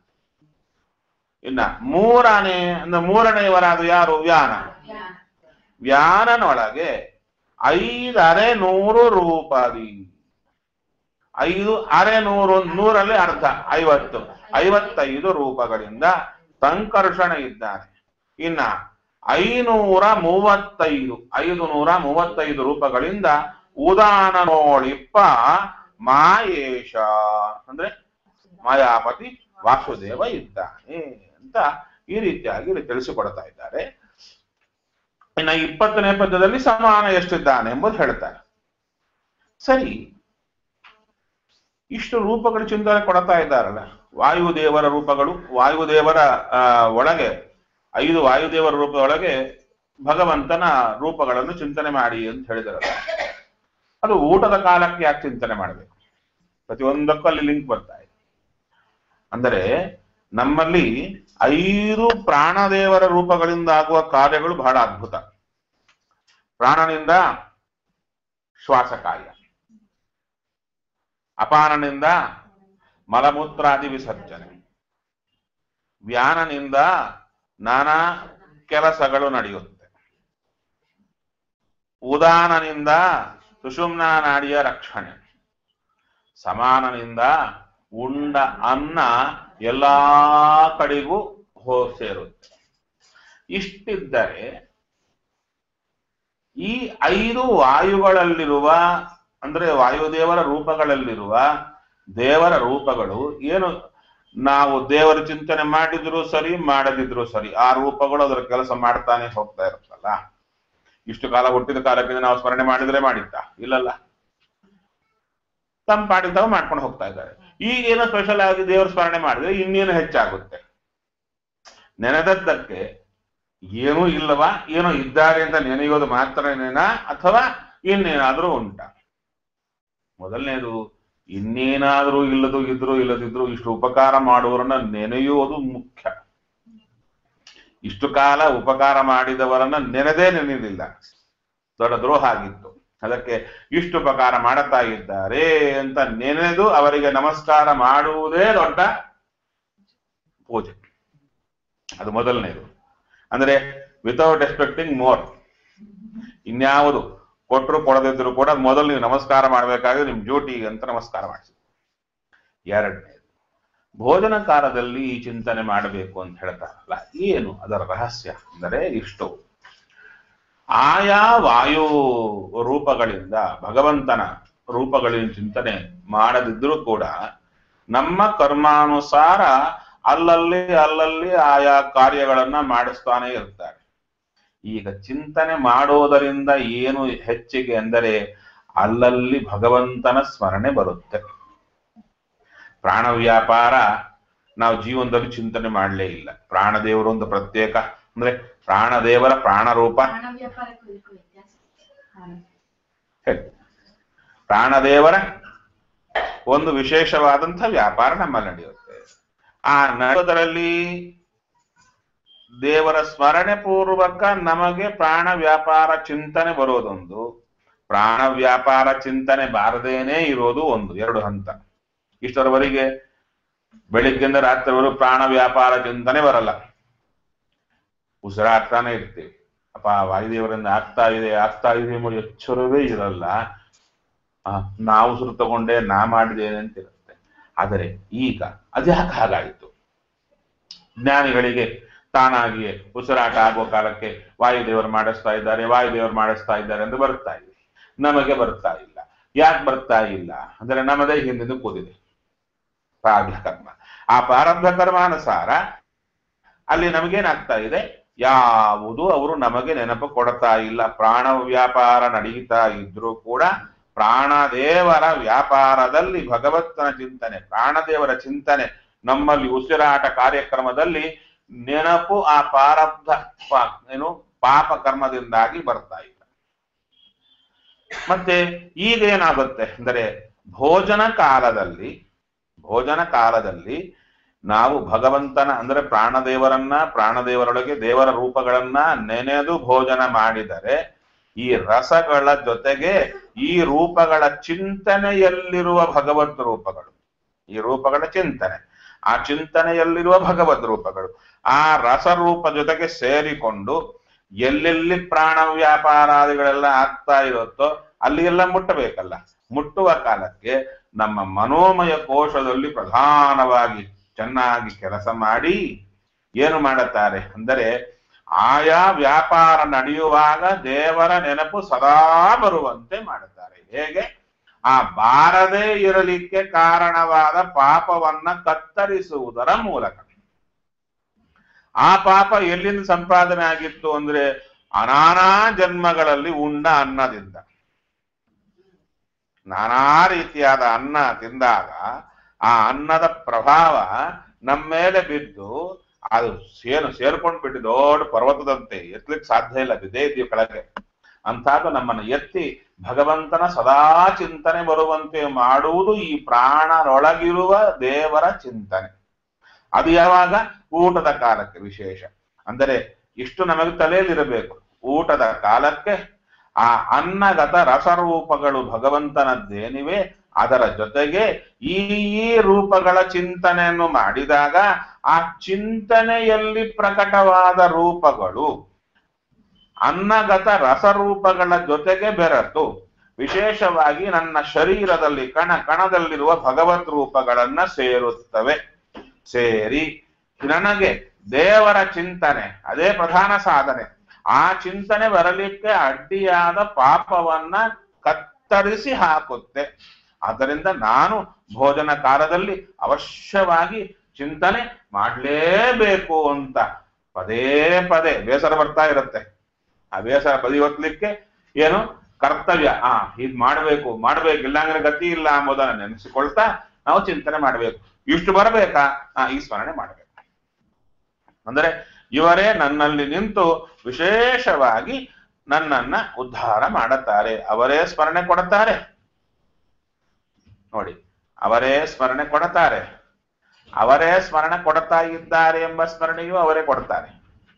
ಇನ್ನ ಮೂರನೇ ಅಂದ್ರೆ ಮೂರನೆಯವರಾದ ಯಾರು ವ್ಯಾನ ವ್ಯಾನನೊಳಗೆ ಐದರೆ ನೂರು ರೂಪಾಯಿ ಐದು ಅರೆ ನೂರು ನೂರಲ್ಲಿ ಅರ್ಧ ಐವತ್ತು ಐವತ್ತೈದು ರೂಪಗಳಿಂದ ಸಂಕರ್ಷಣ ಇದ್ದಾನೆ ಇನ್ನ ಐನೂರ ಮೂವತ್ತೈದು ಐದು ನೂರ ಮೂವತ್ತೈದು ರೂಪಗಳಿಂದ ಉದಾನನೋಳಿಪ್ಪ ಮಾಯೇಶ ಅಂದ್ರೆ ಮಾಯಾಪತಿ ವಾಸುದೇವ ಇದ್ದಾನೆ ಅಂತ ಈ ರೀತಿಯಾಗಿ ಇಲ್ಲಿ ತಿಳಿಸಿಕೊಡ್ತಾ ಇದ್ದಾರೆ ಇನ್ನ ಇಪ್ಪತ್ತನೇ ಪದ್ಯದಲ್ಲಿ ಸಮಾನ ಎಷ್ಟಿದ್ದಾನೆ ಎಂಬುದು ಹೇಳ್ತಾರೆ ಸರಿ ಇಷ್ಟು ರೂಪಗಳು ಚಿಂತನೆ ಕೊಡ್ತಾ ಇದ್ದಾರಲ್ಲ ವಾಯುದೇವರ ರೂಪಗಳು ವಾಯುದೇವರ ಆ, ಒಳಗೆ ಐದು ವಾಯುದೇವರ ರೂಪದೊಳಗೆ ಭಗವಂತನ ರೂಪಗಳನ್ನು ಚಿಂತನೆ ಮಾಡಿ ಅಂತ ಹೇಳಿದಾರಲ್ಲ ಅದು ಊಟದ ಕಾಲಕ್ಕೆ ಯಾಕೆ ಚಿಂತನೆ ಮಾಡಬೇಕು ಪ್ರತಿಯೊಂದಕ್ಕೂ ಅಲ್ಲಿ ಲಿಂಕ್ ಬರ್ತಾ ಇದೆ ಅಂದರೆ ನಮ್ಮಲ್ಲಿ ಐದು ಪ್ರಾಣದೇವರ ರೂಪಗಳಿಂದ ಆಗುವ ಕಾರ್ಯಗಳು ಬಹಳ ಅದ್ಭುತ ಪ್ರಾಣನಿಂದ ಶ್ವಾಸಕಾರ್ಯ ಅಪಾನನಿಂದ ಮಲಮೂತ್ರಾದಿ ವಿಸರ್ಜನೆ ವ್ಯಾನನಿಂದ ನಾನಾ ಕೆಲಸಗಳು ನಡೆಯುತ್ತೆ ಉದಾನನಿಂದ ಸುಷುಮ್ನಾ ನಾಡಿಯ ರಕ್ಷಣೆ ಸಮಾನನಿಂದ ಉಂಡ ಅನ್ನ ಎಲ್ಲಾ ಕಡೆಗೂ ಹೋ ಸೇರುತ್ತೆ ಇಷ್ಟಿದ್ದರೆ ಈ ಐದು ವಾಯುಗಳಲ್ಲಿರುವ ಅಂದ್ರೆ ವಾಯುದೇವರ ರೂಪಗಳಲ್ಲಿರುವ ದೇವರ ರೂಪಗಳು ಏನು ನಾವು ದೇವರ ಚಿಂತನೆ ಮಾಡಿದ್ರು ಸರಿ ಮಾಡದಿದ್ರು ಸರಿ ಆ ರೂಪಗಳು ಅದರ ಕೆಲಸ ಮಾಡ್ತಾನೆ ಹೋಗ್ತಾ ಇರುತ್ತಲ್ಲ ಇಷ್ಟು ಕಾಲ ಹುಟ್ಟಿದ ಕಾಲಕ್ಕೆ ನಾವು ಸ್ಮರಣೆ ಮಾಡಿದ್ರೆ ಮಾಡಿದ್ದ ಇಲ್ಲಲ್ಲ ತಮ್ಮ ಪಾಡಿಗೆ ತಾವು ಮಾಡ್ಕೊಂಡು ಹೋಗ್ತಾ ಇದ್ದಾರೆ ಈಗ ಏನೋ ಸ್ಪೆಷಲ್ ಆಗಿ ದೇವರ ಸ್ಮರಣೆ ಮಾಡಿದ್ರೆ ಇನ್ನೇನು ಹೆಚ್ಚಾಗುತ್ತೆ ನೆನೆದದ್ದಕ್ಕೆ ಏನೂ ಇಲ್ಲವಾ ಏನೋ ಇದ್ದಾರೆ ಅಂತ ನೆನೆಯೋದು ಮಾತ್ರನೇನಾ ಅಥವಾ ಇನ್ನೇನಾದ್ರೂ ಉಂಟಾ ಮೊದಲನೇದು ಇನ್ನೇನಾದ್ರೂ ಇಲ್ಲದು ಇದ್ರು ಇಲ್ಲದಿದ್ರು ಇಷ್ಟು ಉಪಕಾರ ಮಾಡುವವರನ್ನ ನೆನೆಯುವುದು ಮುಖ್ಯ ಇಷ್ಟು ಕಾಲ ಉಪಕಾರ ಮಾಡಿದವರನ್ನ ನೆನೆದೇ ನೆನೆಯಲಿಲ್ಲ ದೊಡ್ಡ ದ್ರೋಹ ಆಗಿತ್ತು ಅದಕ್ಕೆ ಇಷ್ಟು ಉಪಕಾರ ಮಾಡುತ್ತಾ ಇದ್ದಾರೆ ಅಂತ ನೆನೆದು ಅವರಿಗೆ ನಮಸ್ಕಾರ ಮಾಡುವುದೇ ದೊಡ್ಡ ಪೂಜೆ ಅದು ಮೊದಲನೇದು ಅಂದ್ರೆ ವಿತೌಟ್ ಎಕ್ಸ್ಪೆಕ್ಟಿಂಗ್ ಮೋರ್ ಇನ್ಯಾವುದು ಕೊಟ್ಟರು ಕೊಡದಿದ್ರು ಕೂಡ ಮೊದಲು ನೀವು ನಮಸ್ಕಾರ ಮಾಡಬೇಕಾದ್ರೆ ನಿಮ್ ಡ್ಯೂಟಿ ಅಂತ ನಮಸ್ಕಾರ ಮಾಡಿಸಿ ಎರಡನೇದು ಭೋಜನ ಕಾಲದಲ್ಲಿ ಈ ಚಿಂತನೆ ಮಾಡಬೇಕು ಅಂತ ಹೇಳ್ತಾರಲ್ಲ ಏನು ಅದರ ರಹಸ್ಯ ಅಂದರೆ ಇಷ್ಟು ಆಯಾ ವಾಯು ರೂಪಗಳಿಂದ ಭಗವಂತನ ರೂಪಗಳಿನ ಚಿಂತನೆ ಮಾಡದಿದ್ರೂ ಕೂಡ ನಮ್ಮ ಕರ್ಮಾನುಸಾರ ಅಲ್ಲಲ್ಲಿ ಅಲ್ಲಲ್ಲಿ ಆಯಾ ಕಾರ್ಯಗಳನ್ನ ಮಾಡಿಸ್ತಾನೆ ಇರ್ತಾರೆ ಈಗ ಚಿಂತನೆ ಮಾಡೋದರಿಂದ ಏನು ಹೆಚ್ಚಿಗೆ ಎಂದರೆ ಅಲ್ಲಲ್ಲಿ ಭಗವಂತನ ಸ್ಮರಣೆ ಬರುತ್ತೆ ಪ್ರಾಣ ವ್ಯಾಪಾರ ನಾವು ಜೀವನದಲ್ಲಿ ಚಿಂತನೆ ಮಾಡಲೇ ಇಲ್ಲ ಪ್ರಾಣದೇವರು ಒಂದು ಪ್ರತ್ಯೇಕ ಅಂದ್ರೆ ಪ್ರಾಣದೇವರ ಪ್ರಾಣರೂಪ ಹಣ ವ್ಯಾಪಾರಕ್ಕೂ ಇದಕ್ಕೂ ವ್ಯತ್ಯಾಸ ಹಣ ಹೇಳಿ ಪ್ರಾಣದೇವರ ಒಂದು ವಿಶೇಷವಾದಂಥ ವ್ಯಾಪಾರ ನಮ್ಮಲ್ಲಿ ನಡೆಯುತ್ತೆ ಆ ನಡೆಯೋದರಲ್ಲಿ ದೇವರ ಸ್ಮರಣೆ ಪೂರ್ವಕ ನಮಗೆ ಪ್ರಾಣ ವ್ಯಾಪಾರ ಚಿಂತನೆ ಬರೋದೊಂದು ಪ್ರಾಣ ವ್ಯಾಪಾರ ಚಿಂತನೆ ಬಾರದೇನೆ ಇರೋದು ಒಂದು ಎರಡು ಹಂತ ಇಷ್ಟರವರೆಗೆ ಬೆಳಿಗ್ಗೆಯಿಂದ ರಾತ್ರಿವರೆಗೂ ಪ್ರಾಣ ವ್ಯಾಪಾರ ಚಿಂತನೆ ಬರಲ್ಲ ಉಸಿರಾಡ್ತಾನೆ ಇರ್ತೀವಿ ಅಪ್ಪ ವಾಯುದೇವರಿಂದ ಆಗ್ತಾ ಇದೆ ಆಗ್ತಾ ಇದೆ ಎಂಬ ಎಚ್ಚರವೇ ಇರಲ್ಲ ಆ, ನಾವು ಉಸಿರು ತಗೊಂಡೆ ನಾ ಮಾಡಿದ್ದೇನೆ ಅಂತ ಇರುತ್ತೆ ಆದರೆ ಈಗ ಅದ್ಯಾಕೆ ಹಾಗಾಯಿತು ಜ್ಞಾನಿಗಳಿಗೆ ತಾನಾಗಿಯೇ ಉಸಿರಾಟ ಆಗುವ ಕಾಲಕ್ಕೆ ವಾಯುದೇವರು ಮಾಡಿಸ್ತಾ ಇದ್ದಾರೆ ವಾಯುದೇವರು ಮಾಡಿಸ್ತಾ ಇದ್ದಾರೆ ಅಂತ ಬರ್ತಾ ಇದೆ ನಮಗೆ ಬರ್ತಾ ಇಲ್ಲ ಯಾಕೆ ಬರ್ತಾ ಇಲ್ಲ ಅಂದ್ರೆ ನಮ್ಮದೇ ಹಿಂದಿನ ಕೂದಿದೆ ಪ್ರಾರಬ್ಧ ಕರ್ಮ ಆ ಪ್ರಾರಬ್ಧ ಕರ್ಮಾನುಸಾರ ಅಲ್ಲಿ ನಮಗೇನಾಗ್ತಾ ಇದೆ ಯಾವುದು ಅವರು ನಮಗೆ ನೆನಪು ಕೊಡ್ತಾ ಇಲ್ಲ ಪ್ರಾಣ ವ್ಯಾಪಾರ ನಡೀತಾ ಇದ್ರೂ ಕೂಡ ಪ್ರಾಣದೇವರ ವ್ಯಾಪಾರದಲ್ಲಿ ಭಗವತ್ತನ ಚಿಂತನೆ ಪ್ರಾಣದೇವರ ಚಿಂತನೆ ನಮ್ಮಲ್ಲಿ ಉಸಿರಾಟ ಕಾರ್ಯಕ್ರಮದಲ್ಲಿ ನೆನಪು ಆ ಪ್ರಾರಬ್ಧ ಪ- ಏನು ಪಾಪ ಕರ್ಮದಿಂದಾಗಿ ಬರ್ತಾ ಇಲ್ಲ ಮತ್ತೆ ಈಗ ಏನಾಗುತ್ತೆ ಅಂದರೆ ಭೋಜನ ಕಾಲದಲ್ಲಿ ಭೋಜನ ಕಾಲದಲ್ಲಿ ನಾವು ಭಗವಂತನ ಅಂದ್ರೆ ಪ್ರಾಣದೇವರನ್ನ ಪ್ರಾಣದೇವರೊಳಗೆ ದೇವರ ರೂಪಗಳನ್ನ ನೆನೆದು ಭೋಜನ ಮಾಡಿದರೆ ಈ ರಸಗಳ ಜೊತೆಗೆ ಈ ರೂಪಗಳ ಚಿಂತನೆಯಲ್ಲಿರುವ ಭಗವದ್ ರೂಪಗಳು ಈ ರೂಪಗಳ ಚಿಂತನೆ ಆ ಚಿಂತನೆಯಲ್ಲಿರುವ ಭಗವದ್ ರೂಪಗಳು ಆ ರಸರೂಪ ಜೊತೆಗೆ ಸೇರಿಕೊಂಡು ಎಲ್ಲೆಲ್ಲಿ ಪ್ರಾಣ ವ್ಯಾಪಾರಾದಿಗಳೆಲ್ಲ ಆಗ್ತಾ ಇರುತ್ತೋ ಅಲ್ಲಿ ಎಲ್ಲ ಮುಟ್ಟಬೇಕಲ್ಲ ಮುಟ್ಟುವ ಕಾಲಕ್ಕೆ ನಮ್ಮ ಮನೋಮಯ ಕೋಶದಲ್ಲಿ ಪ್ರಧಾನವಾಗಿ ಚೆನ್ನಾಗಿ ಕೆಲಸ ಮಾಡಿ ಏನು ಮಾಡುತ್ತಾರೆ ಅಂದರೆ ಆಯಾ ವ್ಯಾಪಾರ ನಡೆಯುವಾಗ ದೇವರ ನೆನಪು ಸದಾ ಬರುವಂತೆ ಮಾಡುತ್ತಾರೆ ಹೇಗೆ ಆ ಬಾರದೇ ಇರಲಿಕ್ಕೆ ಕಾರಣವಾದ ಪಾಪವನ್ನ ಕತ್ತರಿಸುವುದರ ಮೂಲಕ ಆ ಪಾಪ ಎಲ್ಲಿಂದ ಸಂಪಾದನೆ ಆಗಿತ್ತು ಅಂದ್ರೆ ಅನಾನಾ ಜನ್ಮಗಳಲ್ಲಿ ಉಂಡ ಅನ್ನದಿಂದ ನಾನಾ ರೀತಿಯಾದ ಅನ್ನ ತಿಂದಾಗ ಆ ಅನ್ನದ ಪ್ರಭಾವ ನಮ್ಮ ಮೇಲೆ ಬಿದ್ದು ಅದು ಸೇರು ಸೇರ್ಕೊಂಡು ಬಿಟ್ಟು ದೊಡ್ಡ ಪರ್ವತದಂತೆ ಎತ್ತಲಿಕ್ಕೆ ಸಾಧ್ಯ ಇಲ್ಲ ಬಿದ್ದೇ ಇದೆಯೋ ಕೆಳಗೆ ಅಂತಾಗ ನಮ್ಮನ್ನು ಎತ್ತಿ ಭಗವಂತನ ಸದಾ ಚಿಂತನೆ ಬರುವಂತೆ ಮಾಡುವುದು ಈ ಪ್ರಾಣರೊಳಗಿರುವ ದೇವರ ಚಿಂತನೆ ಅದು ಯಾವಾಗ ಊಟದ ಕಾಲಕ್ಕೆ ವಿಶೇಷ ಅಂದರೆ ಇಷ್ಟು ನಮಗೆ ತಲೆಯಲ್ಲಿರಬೇಕು ಊಟದ ಕಾಲಕ್ಕೆ ಆ ಅನ್ನಗತ ರಸರೂಪಗಳು ಭಗವಂತನದ್ದೇನಿವೆ ಅದರ ಜೊತೆಗೆ ಈ ಈ ರೂಪಗಳ ಚಿಂತನೆಯನ್ನು ಮಾಡಿದಾಗ ಆ ಚಿಂತನೆಯಲ್ಲಿ ಪ್ರಕಟವಾದ ರೂಪಗಳು ಅನ್ನಗತ ರಸರೂಪಗಳ ಜೊತೆಗೆ ಬೆರೆತು ವಿಶೇಷವಾಗಿ ನನ್ನ ಶರೀರದಲ್ಲಿ ಕಣ ಕಣದಲ್ಲಿರುವ ಭಗವತ್ ರೂಪಗಳನ್ನ ಸೇರುತ್ತವೆ ಸೇರಿ ನನಗೆ ದೇವರ ಚಿಂತನೆ ಅದೇ ಪ್ರಧಾನ ಸಾಧನೆ ಆ ಚಿಂತನೆ ಬರಲಿಕ್ಕೆ ಅಡ್ಡಿಯಾದ ಪಾಪವನ್ನ ಕತ್ತರಿಸಿ ಹಾಕುತ್ತೆ ಆದ್ದರಿಂದ ನಾನು ಭೋಜನ ಕಾಲದಲ್ಲಿ ಅವಶ್ಯವಾಗಿ ಚಿಂತನೆ ಮಾಡಲೇಬೇಕು ಅಂತ ಪದೇ ಪದೇ ಬೇಸರ ಬರ್ತಾ ಇರುತ್ತೆ ಆ ಬೇಸರ ಬದಿಯೊತ್ತಲಿಕ್ಕೆ ಏನು ಕರ್ತವ್ಯ ಆ ಇದ್ ಮಾಡ್ಬೇಕು ಮಾಡ್ಬೇಕು ಇಲ್ಲಾಂದ್ರೆ ಗತಿ ಇಲ್ಲ ಎಂಬುದನ್ನ ನೆನೆಸಿಕೊಳ್ತಾ ನಾವು ಚಿಂತನೆ ಮಾಡಬೇಕು ಇಷ್ಟು ಬರಬೇಕಾ ಆ ಈ ಸ್ಮರಣೆ ಮಾಡಬೇಕು ಅಂದ್ರೆ ಇವರೇ ನನ್ನಲ್ಲಿ ನಿಂತು ವಿಶೇಷವಾಗಿ ನನ್ನನ್ನ ಉದ್ಧಾರ ಮಾಡುತ್ತಾರೆ ಅವರೇ ಸ್ಮರಣೆ ಕೊಡುತ್ತಾರೆ ನೋಡಿ ಅವರೇ ಸ್ಮರಣೆ ಕೊಡುತ್ತಾರೆ ಅವರೇ ಸ್ಮರಣೆ ಕೊಡುತ್ತಾ ಇದ್ದಾರೆ ಎಂಬ ಸ್ಮರಣೆಯೂ ಅವರೇ ಕೊಡುತ್ತಾರೆ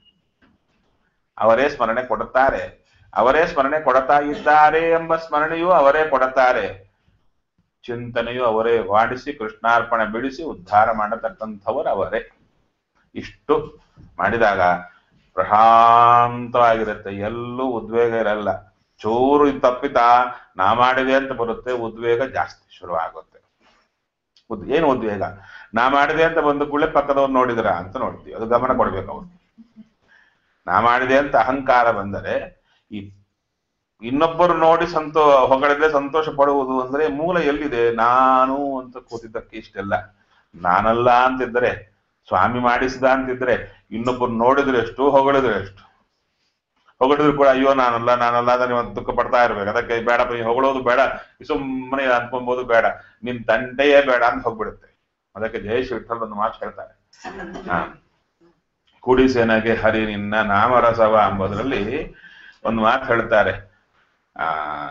ಅವರೇ ಸ್ಮರಣೆ ಕೊಡುತ್ತಾರೆ ಅವರೇ ಸ್ಮರಣೆ ಕೊಡುತ್ತಾ ಇದ್ದಾರೆ ಎಂಬ ಸ್ಮರಣೆಯೂ ಅವರೇ ಕೊಡುತ್ತಾರೆ ಚಿಂತನೆಯು ಅವರೇ ಮಾಡಿಸಿ ಕೃಷ್ಣಾರ್ಪಣೆ ಬಿಡಿಸಿ ಉದ್ಧಾರ ಮಾಡತಕ್ಕಂಥವರು ಅವರೇ ಇಷ್ಟು ಮಾಡಿದಾಗ ಪ್ರಶಾಂತವಾಗಿರುತ್ತೆ ಎಲ್ಲೂ ಉದ್ವೇಗ ಇರಲ್ಲ ಚೂರು ಇದ್ ತಪ್ಪಿತಾ ನಾ ಮಾಡಿದೆ ಅಂತ ಬರುತ್ತೆ ಉದ್ವೇಗ ಜಾಸ್ತಿ ಶುರು ಆಗುತ್ತೆ ಉದ್ ಏನು ಉದ್ವೇಗ ನಾ ಮಾಡಿದೆ ಅಂತ ಬಂದ ಕೂಡಲೇ ಪಕ್ಕದವ್ರು ನೋಡಿದ್ರ ಅಂತ ನೋಡ್ತೀವಿ ಅದು ಗಮನ ಕೊಡ್ಬೇಕು ಅವ್ರು ನಾ ಮಾಡಿದೆ ಅಂತ ಅಹಂಕಾರ ಬಂದರೆ ಈ ಇನ್ನೊಬ್ಬರು ನೋಡಿ ಸಂತೋ ಹೊಗಳಿದ್ರೆ ಸಂತೋಷ ಪಡುವುದು ಅಂದ್ರೆ ಮೂಲ ಎಲ್ಲಿದೆ ನಾನು ಅಂತ ಕೂತಿದ್ದಕ್ಕೆ ಇಷ್ಟೆಲ್ಲ ನಾನಲ್ಲ ಅಂತಿದ್ರೆ ಸ್ವಾಮಿ ಮಾಡಿಸಿದ ಅಂತಿದ್ರೆ ಇನ್ನೊಬ್ಬರು ನೋಡಿದ್ರೆ ಎಷ್ಟು ಹೊಗಳಿದ್ರೆ ಎಷ್ಟು ಹೊಗಳಿದ್ರು ಕೂಡ ಅಯ್ಯೋ ನಾನಲ್ಲ ನಾನಲ್ಲ ಅಂತ ನೀವು ದುಃಖ ಪಡ್ತಾ ಇರ್ಬೇಕು ಅದಕ್ಕೆ ಬೇಡಪ್ಪ ನೀನು ಹೊಗಳೋದು ಬೇಡ ಸುಮ್ಮನೆ ಅನ್ಕೊಬೋದು ಬೇಡ ನಿನ್ ತಂಟೆಯೇ ಬೇಡ ಅಂತ ಹೋಗ್ಬಿಡುತ್ತೆ ಅದಕ್ಕೆ ಜಯೇಶ್ ವಿಠಲ್ ಒಂದು ಮಾತು ಹೇಳ್ತಾರೆ ಹಾ ಕುಡಿಸೆನಗೆ ಹರಿ ನಿನ್ನ ನಾಮರಸವ ಎಂಬುದರಲ್ಲಿ ಒಂದು ಮಾತು ಹೇಳ್ತಾರೆ ಆ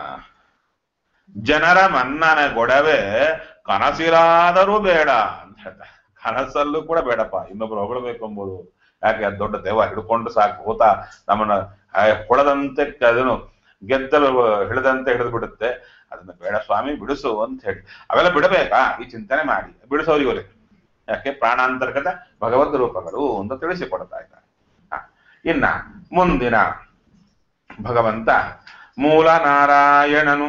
ಜನರ ಮನ್ನನ ಗೊಡವೆ ಕನಸಿರಾದರೂ ಬೇಡ ಅಂತ ಹೇಳ್ತಾರೆ ಕನಸಲ್ಲೂ ಕೂಡ ಬೇಡಪ್ಪ ಇನ್ನೊಬ್ರು ಹೊಗಳಬೇಕು ಎಂಬುದು ಯಾಕೆ ಅದು ದೊಡ್ಡ ದೇವ ಹಿಡ್ಕೊಂಡು ಸಾಕು ಹೋತ ನಮ್ಮನ್ನ ಆ ಹೊಳದಂತೆ ಅದನ್ನು ಗೆದ್ದಲು ಹಿಡಿದಂತೆ ಹಿಡಿದು ಬಿಡುತ್ತೆ ಅದನ್ನ ಬೇಡ ಸ್ವಾಮಿ ಬಿಡಿಸು ಅಂತ ಹೇಳಿ ಅವೆಲ್ಲ ಬಿಡಬೇಕಾ ಈ ಚಿಂತನೆ ಮಾಡಿ ಬಿಡಿಸೋರು ಇವರೇ ಯಾಕೆ ಪ್ರಾಣಾಂತರ್ಗತ ಭಗವದ್ ರೂಪಗಳು ಅಂತ ತಿಳಿಸಿಕೊಡ್ತಾ ಇದ್ದಾರೆ ಹ. ಇನ್ನ ಮುಂದಿನ ಭಗವಂತ ಮೂಲ ನಾರಾಯಣನು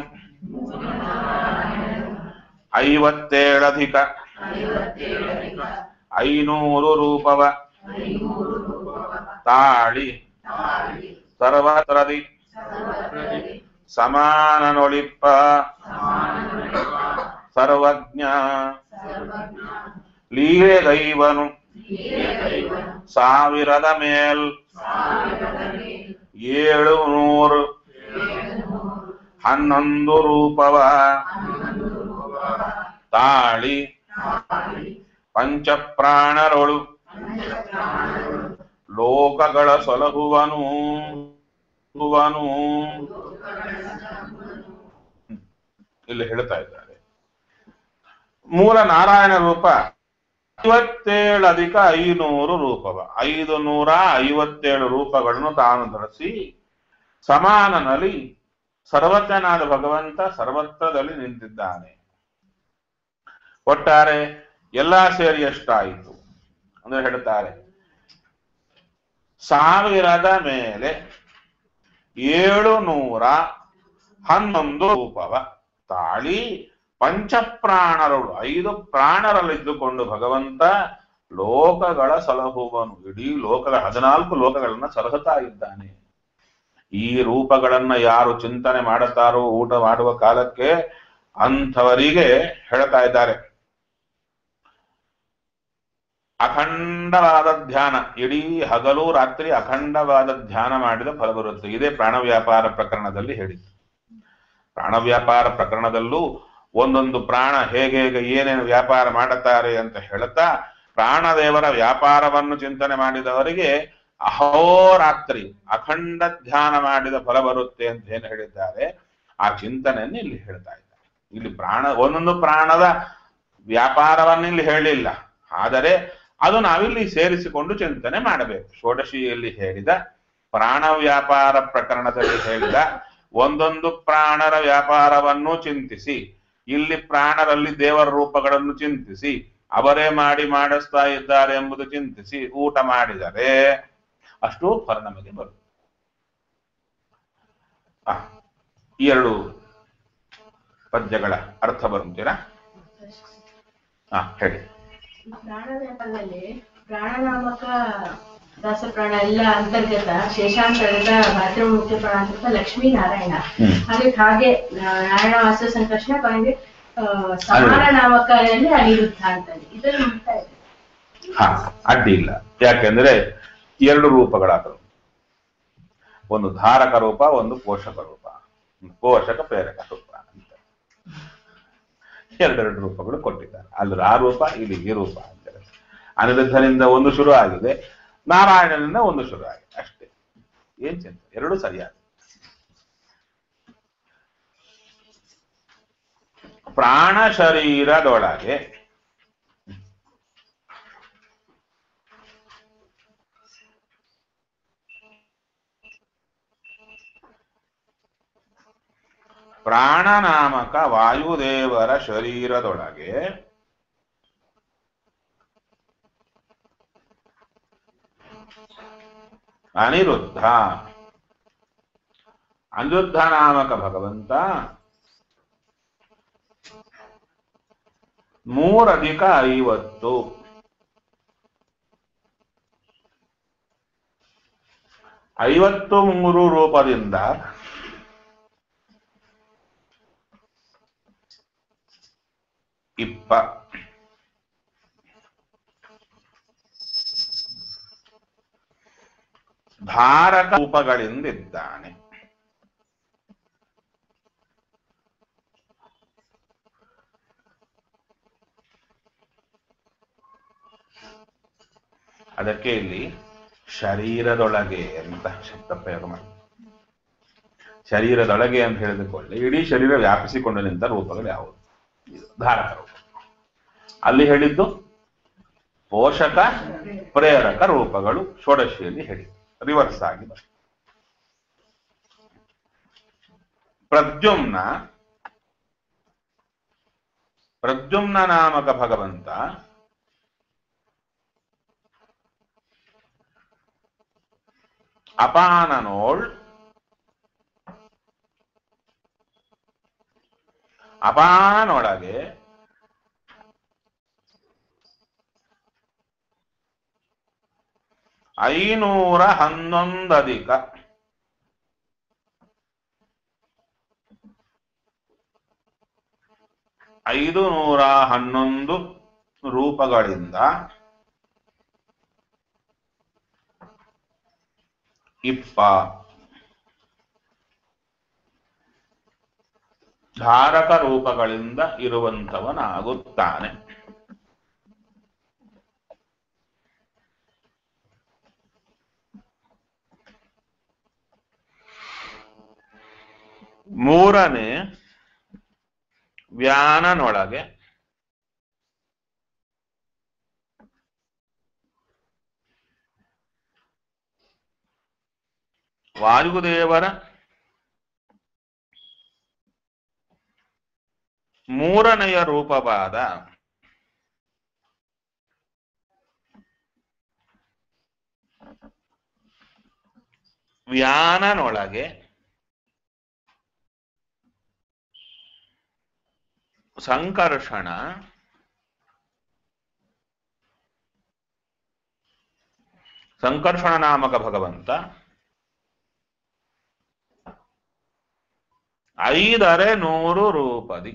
ಐವತ್ತೇಳಧಿಕ ಐವತ್ತೇಳರಿಗ ಐನೂರು ರೂಪವ ಐನೂರು ರೂಪವ ತಾಳಿ ತಾಳಿ ಸರ್ವತ್ರದಿ ಸರ್ವತ್ರದಿ ಸಮಾನನೊಳಿಪ್ಪ ಸಮಾನನುಳಿವ ಸರ್ವಜ್ಞ ಸರ್ವಜ್ಞ ಲೀಲೆಗೈವನು ಲೀಲೆಗೈವನು ಸಾವಿರದ ಮೇಲ್ ಸಾವಿರದ ಮೇಲೆ ಏಳು ನೂರು ಏಳುನೂರು ಹನ್ನೊಂದು ರೂಪವ ಹನ್ನೊಂದು ರೂಪವ ತಾಳಿ ತಾಳಿ ಪಂಚಪ್ರಾಣರೊಳು ಪಂಚಪ್ರಾಣರು ಲೋಕಗಳ ಸೊಲಹುವನು ಹುವನು ಇಲ್ಲಿ ಹೇಳ್ತಾ ಇದ್ದಾರೆ ಮೂಲ ನಾರಾಯಣ ರೂಪ ಐವತ್ತೇಳು ಅಧಿಕ ಐನೂರು ರೂಪವ ಐದು ನೂರ ಐವತ್ತೇಳು ರೂಪಗಳನ್ನು ತಾನು ಧರಿಸಿ ಸಮಾನನಲ್ಲಿ ಸರ್ವಜ್ಞನಾದ ಭಗವಂತ ಸರ್ವತ್ರದಲ್ಲಿ ನಿಂತಿದ್ದಾನೆ ಒಟ್ಟಾರೆ ಎಲ್ಲಾ ಸೇರಿ ಎಷ್ಟಾಯಿತು ಅಂದ್ರೆ ಹೇಳ್ತಾರೆ ಸಾವಿರದ ಮೇಲೆ ಏಳು ನೂರ ಹನ್ನೊಂದು ರೂಪವ ತಾಳಿ ಪಂಚಪ್ರಾಣರಳು ಐದು ಪ್ರಾಣರಲ್ಲಿದ್ದುಕೊಂಡು ಭಗವಂತ ಲೋಕಗಳ ಸಲಹುವನು ಇಡೀ ಲೋಕಗಳ ಹದಿನಾಲ್ಕು ಲೋಕಗಳನ್ನ ಸಲಹುತ್ತಾ ಇದ್ದಾನೆ ಈ ರೂಪಗಳನ್ನ ಯಾರು ಚಿಂತನೆ ಮಾಡುತ್ತಾರೋ ಊಟ ಮಾಡುವ ಕಾಲಕ್ಕೆ ಅಂಥವರಿಗೆ ಹೇಳ್ತಾ ಇದ್ದಾರೆ ಅಖಂಡವಾದ ಧ್ಯಾನ ಇಡೀ ಹಗಲು ರಾತ್ರಿ ಅಖಂಡವಾದ ಧ್ಯಾನ ಮಾಡಿದ ಫಲ ಬರುತ್ತೆ ಇದೇ ಪ್ರಾಣ ವ್ಯಾಪಾರ ಪ್ರಕರಣದಲ್ಲಿ ಹೇಳಿದ್ದು ಪ್ರಾಣ ವ್ಯಾಪಾರ ಪ್ರಕರಣದಲ್ಲೂ ಒಂದೊಂದು ಪ್ರಾಣ ಹೇಗೆ ಹೇಗೆ ಏನೇನು ವ್ಯಾಪಾರ ಮಾಡುತ್ತಾರೆ ಅಂತ ಹೇಳುತ್ತಾ ಪ್ರಾಣದೇವರ ವ್ಯಾಪಾರವನ್ನು ಚಿಂತನೆ ಮಾಡಿದವರಿಗೆ ಅಹೋರಾತ್ರಿ ಅಖಂಡ ಧ್ಯಾನ ಮಾಡಿದ ಫಲ ಬರುತ್ತೆ ಅಂತ ಏನು ಹೇಳಿದ್ದಾರೆ ಆ ಚಿಂತನೆಯನ್ನು ಇಲ್ಲಿ ಹೇಳ್ತಾ ಇದ್ದಾರೆ ಇಲ್ಲಿ ಪ್ರಾಣ ಒಂದೊಂದು ಪ್ರಾಣದ ವ್ಯಾಪಾರವನ್ನು ಇಲ್ಲಿ ಹೇಳಿಲ್ಲ ಆದರೆ ಅದು ನಾವಿಲ್ಲಿ ಸೇರಿಸಿಕೊಂಡು ಚಿಂತನೆ ಮಾಡಬೇಕು ಷೋಡಶಿಯಲ್ಲಿ ಹೇಳಿದ ಪ್ರಾಣ ವ್ಯಾಪಾರ ಪ್ರಕರಣದಲ್ಲಿ ಹೇಳಿದ ಒಂದೊಂದು ಪ್ರಾಣರ ವ್ಯಾಪಾರವನ್ನು ಚಿಂತಿಸಿ ಇಲ್ಲಿ ಪ್ರಾಣರಲ್ಲಿ ದೇವರ ರೂಪಗಳನ್ನು ಚಿಂತಿಸಿ ಅವರೇ ಮಾಡಿ ಮಾಡಿಸ್ತಾ ಇದ್ದಾರೆ ಎಂಬುದು ಚಿಂತಿಸಿ ಊಟ ಮಾಡಿದರೆ ಅಷ್ಟು ಫಲ ನಮಗೆ ಬರುತ್ತೆ ಆ, ಈ ಎರಡು ಪದ್ಯಗಳ ಅರ್ಥ ಬರುತ್ತೀರಾ ಹಾ ಹೇಳಿ ಪ್ರಾಣವ್ಯಾಪದಲ್ಲಿ ಪ್ರಾಣನಾಮಕ ದಾಸಪ್ರಾಣ ಎಲ್ಲ ಅಂತರ್ಗತ ಶೇಷಾಂತರ್ಗತ ಭಾದ್ರ ಮುಖ್ಯ ಪ್ರಾಣಾಂತರ್ಗತ ಲಕ್ಷ್ಮೀ ನಾರಾಯಣ ಹ್ಮ್. ಹಾಗೆ ಹಾಗೆ ನಾ- ನಾರಾಯಣ ವಾಸ ಸಂಕರ್ಷಣ ಕೊನೆಗೆ ಆ, ಸಮಾನ ನಾಮಕದಲ್ಲಿ ಅನಿರುದ್ಧ ಅಂತಂದು ಇದನ್ನು ಮಾಡ್ತಾ ಇದೆ ಹಾ ಅಡ್ಡಿ ಇಲ್ಲ ಯಾಕೆಂದ್ರೆ ಎರಡು ರೂಪಗಳಾದವು ಒಂದು ಧಾರಕ ರೂಪ ಒಂದು ಪೋಷಕ ರೂಪ ಒಂದು ಪೋಷಕ ಪ್ರೇರಕ ರೂಪ ಅಂತ ಎರಡೆರಡು ರೂಪಗಳು ಕೊಟ್ಟಿದ್ದಾರೆ ಅಲ್ಲಿ ಆ ರೂಪ ಇಲ್ಲಿ ಈ ರೂಪ ಅಂತ ಅನಿರುದ್ಧನಿಂದ ಒಂದು ಶುರು ಆಗಿದೆ ನಾರಾಯಣನಿಂದ ಒಂದು ಶುರು ಆಗಿದೆ ಅಷ್ಟೇ ಏನ್ ಚಿಂತೆ ಎರಡು ಸರಿಯಾದ ಪ್ರಾಣ ಶರೀರದೊಳಗೆ ಪ್ರಾಣನಾಮಕ ವಾಯುದೇವರ ಶರೀರದೊಳಗೆ ಅನಿರುದ್ಧ ಅನಿರುದ್ಧ ನಾಮಕ ಭಗವಂತ ಮೂರಧಿಕ ಐವತ್ತು ಐವತ್ತು ಮೂರು ರೂಪದಿಂದ ಇಪ್ಪ ಧಾರಕ ರೂಪಗಳಿಂದಿದ್ದಾನೆ ಅದಕ್ಕೆ ಇಲ್ಲಿ ಶರೀರದೊಳಗೆ ಅಂತ ಶಬ್ದ ಪ್ರಯೋಗ ಮಾಡಿ ಶರೀರದೊಳಗೆ ಅಂತ ಹೇಳಿದುಕೊಳ್ಳಿ ಇಡೀ ಶರೀರ ವ್ಯಾಪಿಸಿಕೊಂಡು ನಿಂತ ರೂಪಗಳು ಯಾವುದು ಇದು ಧಾರಕ ರೂಪ ಅಲ್ಲಿ ಹೇಳಿದ್ದು ಪೋಷಕ ಪ್ರೇರಕ ರೂಪಗಳು ಷೋಡಶಿಯಲ್ಲಿ ಹೇಳಿ ರಿವರ್ಸ್ ಆಗಿ ಬರ್ತದೆ. ಪ್ರದ್ಯುಮ್ನ ಪ್ರದ್ಯುಮ್ನ ನಾಮಕ ಭಗವಂತ ಅಪಾನನೋಳ್ ಅಪಾನನೊಳಗೆ ಐನೂರ ಹನ್ನೊಂದಧಿಕ ಐದು ನೂರ ಹನ್ನೊಂದು ರೂಪಗಳಿಂದ ಇಪ್ಪ ಧಾರಕ ರೂಪಗಳಿಂದ ಇರುವಂತವನಾಗುತ್ತಾನೆ ಮೂರನೇ ವ್ಯಾನನೊಳಗೆ ವಾಯುದೇವರ ಮೂರನೆಯ ರೂಪವಾದ ವ್ಯಾನನೊಳಗೆ ಸಂಕರ್ಷಣ ಸಂಕರ್ಷಣ ನಾಮಕ ಭಗವಂತ ಐದರೆ ನೂರು ರೂಪದಿ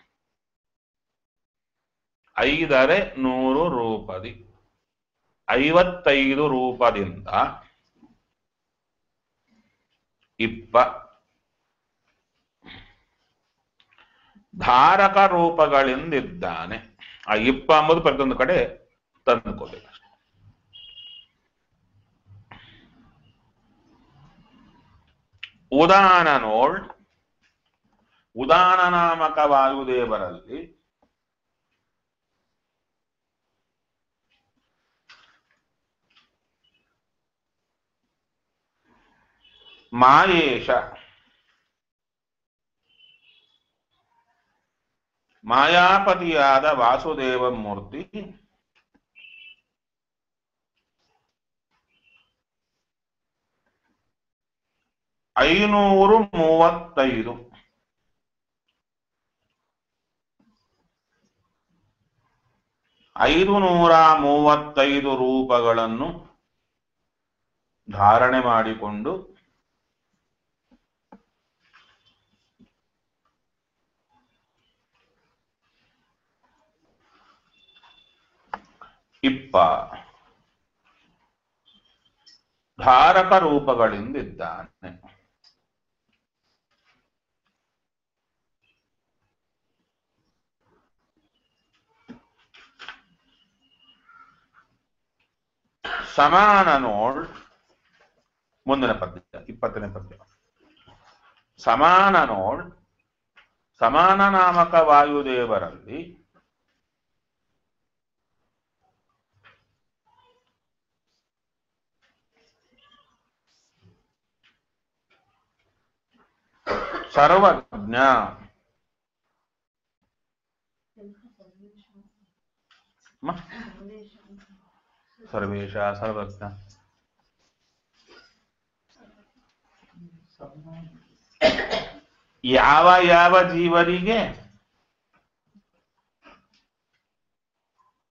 ಐದರೆ ನೂರು ರೂಪದಿ ಐವತ್ತೈದು ರೂಪದಿಂದ ಇಪ್ಪ ಧಾರಕ ರೂಪಗಳಿಂದಿದ್ದಾನೆ ಆ ಇಪ್ಪ ಎಂಬುದು ಪ್ರತಿಯೊಂದು ಕಡೆ ತಂದುಕೋಬೇಕು ಉದಾನನೋಳ್ ಉದಾನ ನಾಮಕ ವಾಯುದೇವರಲ್ಲಿ ಮಾಯೇಶ ಮಾಯಾಪತಿಯಾದ ವಾಸುದೇವ ಮೂರ್ತಿ ಐನೂರು ಮೂವತ್ತೈದು ಐದು ನೂರ ಮೂವತ್ತೈದು ರೂಪಗಳನ್ನು ಧಾರಣೆ ಮಾಡಿಕೊಂಡು ಇಪ್ಪ ಧಾರಕ ರೂಪಗಳಿಂದಿದ್ದಾನೆ ಸಮಾನ ನೋಡ್ ಮುಂದಿನ ಪದ್ಯ ಇಪ್ಪತ್ತನೇ ಪದ್ಯ ಸಮಾನ ನೋಡ್ ಸಮಾನ ನಾಮಕ ವಾಯುದೇವರಲ್ಲಿ ಸರ್ವಜ್ಞ ಮ? ಸರ್ವೇಶ ಸರ್ವಜ್ಞ ಯಾವ ಯಾವ ಜೀವರಿಗೆ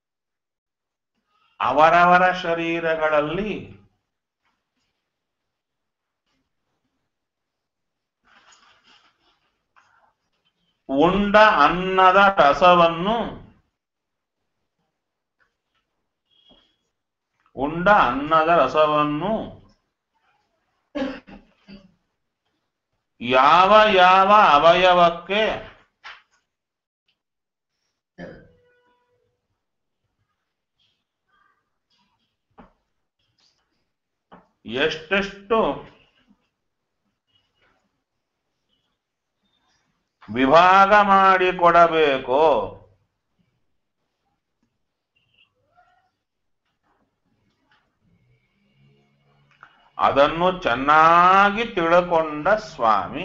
ಅವರವರ ಶರೀರಗಳಲ್ಲಿ ಉಂಡ ಅನ್ನದ ರಸವನ್ನು ಉಂಡ ಅನ್ನದ ರಸವನ್ನು ಯಾವ ಯಾವ ಅವಯವಕ್ಕೆ ಎಷ್ಟೆಷ್ಟು ವಿಭಾಗ ಮಾಡಿ ಕೊಡಬೇಕೋ ಅದನ್ನು ಚೆನ್ನಾಗಿ ತಿಳ್ಕೊಂಡ ಸ್ವಾಮಿ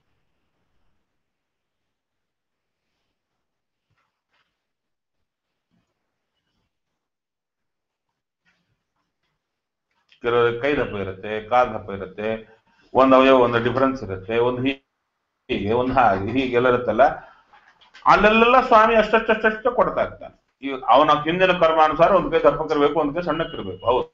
ಕೆಲವರಿಗೆ ಕೈ ದಪ್ಪ ಇರುತ್ತೆ ಕಾಲ್ ದಪ್ಪ ಇರುತ್ತೆ ಒಂದು ಅವಯವ ಒಂದು ಡಿಫರೆನ್ಸ್ ಇರುತ್ತೆ ಒಂದು ಹೀಗೆ ಒಂದು ಹಾಗೆ ಹೀಗೆಲ್ಲ ಇರುತ್ತಲ್ಲ ಅಲ್ಲೆಲ್ಲ ಸ್ವಾಮಿ ಅಷ್ಟಷ್ಟಷ್ಟು ಕೊಡ್ತಾ ಇರ್ತಾನೆ ಈಗ ಅವನ ಹಿಂದಿನ ಕರ್ಮಾನುಸಾರ ಒಂದ್ ಕೈ ದಪ್ಪಕ್ಕಿರ್ಬೇಕು ಒಂದ್ ಕೈ ಸಣ್ಣಕ್ಕಿರ್ಬೇಕು ಹೌದು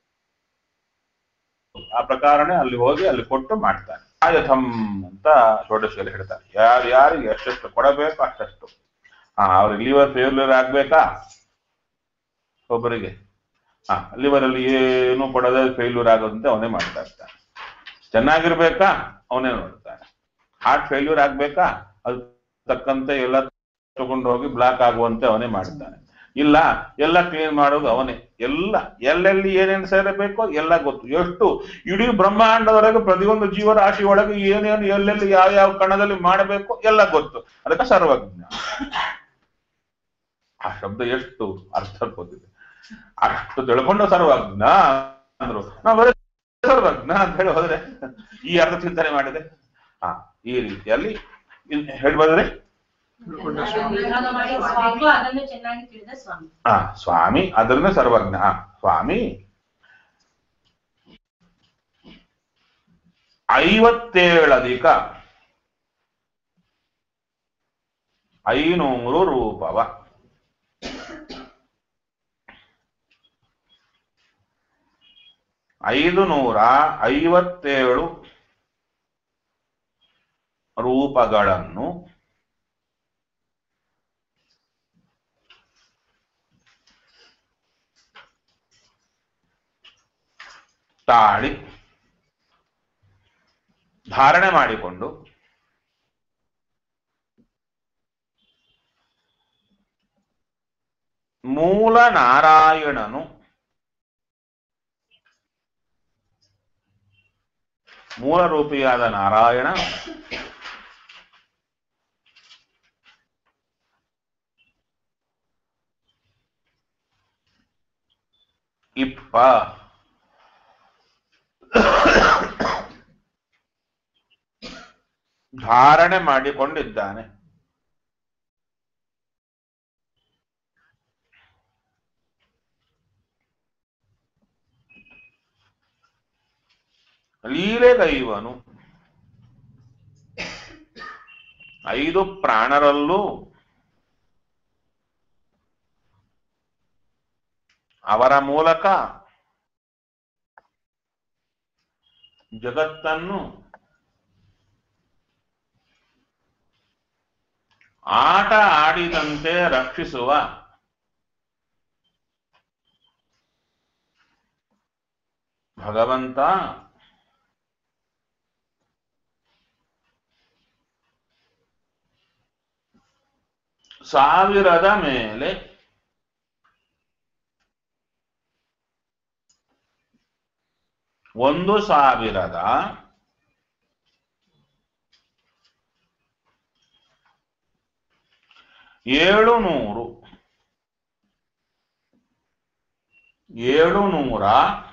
ಆ ಪ್ರಕಾರನೇ ಅಲ್ಲಿ ಹೋಗಿ ಅಲ್ಲಿ ಕೊಟ್ಟು ಮಾಡ್ತಾನೆ ಆಯಥಂ ಅಂತ ಷೋಡಶಿಯಲ್ಲಿ ಹೇಳ್ತಾರೆ ಯಾರು ಯಾರಿಗೆ ಎಷ್ಟೆಷ್ಟು ಕೊಡಬೇಕು ಅಷ್ಟಷ್ಟು ಹಾ ಅವ್ರಿಗೆ ಲಿವರ್ ಫೇಲ್ಯೂರ್ ಆಗ್ಬೇಕಾ ಒಬ್ಬರಿಗೆ ಹಾ ಲಿವರ್ ಅಲ್ಲಿ ಏನು ಕೊಡದೆ ಫೇಲ್ಯೂರ್ ಆಗೋದಂತೆ ಅವನೇ ಮಾಡ್ತಾ ಇರ್ತಾನೆ ಚೆನ್ನಾಗಿರ್ಬೇಕಾ ಅವನೇ ನೋಡ್ತಾನೆ ಹಾರ್ಟ್ ಫೇಲ್ಯೂರ್ ಆಗ್ಬೇಕಾ ಅದು ತಕ್ಕಂತೆ ಎಲ್ಲ ತಗೊಂಡು ಹೋಗಿ ಬ್ಲಾಕ್ ಆಗುವಂತೆ ಅವನೇ ಮಾಡ್ತಾನೆ ಇಲ್ಲ ಎಲ್ಲ ಕ್ಲೀನ್ ಮಾಡೋದು ಅವನೇ ಎಲ್ಲ ಎಲ್ಲೆಲ್ಲಿ ಏನೇನು ಸೇರಬೇಕೋ ಎಲ್ಲ ಗೊತ್ತು ಎಷ್ಟು ಇಡೀ ಬ್ರಹ್ಮಾಂಡದವರೆಗೆ ಪ್ರತಿಯೊಂದು ಜೀವರಾಶಿ ಒಳಗೆ ಏನೇನು ಎಲ್ಲೆಲ್ಲಿ ಯಾವ ಯಾವ ಕಣದಲ್ಲಿ ಮಾಡಬೇಕು ಎಲ್ಲ ಗೊತ್ತು ಅದಕ್ಕೆ ಸರ್ವಜ್ಞ ಆ ಶಬ್ದ ಎಷ್ಟು ಅರ್ಥ ಗೊತ್ತಿದೆ ಅಷ್ಟು ತಿಳ್ಕೊಂಡು ಸರ್ವಜ್ಞ ಅಂದ್ರು ನಾವು ಬರೀ ಸರ್ವಜ್ಞ ಅಂತ ಹೇಳಿ ಹೋದ್ರೆ ಈ ಅರ್ಥ ಚಿಂತನೆ ಮಾಡಿದೆ ಹಾ ಈ ರೀತಿಯಲ್ಲಿ ಇನ್ ಹೇಳಿ ಬಂದ್ರೆ ವಿಭಾಗ ಮಾಡಿ ಸ್ವಾಮಿ ಅದನ್ನು ಚೆನ್ನಾಗಿ ತಿಳಿದ ಸ್ವಾಮಿ ಆ ಸ್ವಾಮಿ ಅದರಿಂದ ಸರ್ವಜ್ಞ ಆ, ಸ್ವಾಮಿ ಐವತ್ತೇಳಧಿಕ ಐನೂರು ರೂಪವ ಐದು ನೂರ ಐವತ್ತೇಳು ರೂಪಗಳನ್ನು ತಾಳಿ ಧಾರಣೆ ಮಾಡಿಕೊಂಡು ಮೂಲ ನಾರಾಯಣನು ಮೂಲ ರೂಪಿಯಾದ ನಾರಾಯಣ ಇಪ್ಪ ಧಾರಣೆ ಮಾಡಿಕೊಂಡಿದ್ದಾನೆ ಲೀಲೆಗೈವನು ಐದು ಪ್ರಾಣರಲ್ಲೂ ಅವರ ಮೂಲಕ ಜಗತ್ತನ್ನು ಆಟ ಆಡಿದಂತೆ ರಕ್ಷಿಸುವ ಭಗವಂತ ಸಾವಿರದ ಮೇಲೆ ಒಂದು ಸಾವಿರದ ಏಳು ನೂರು ಏಳು ನೂರ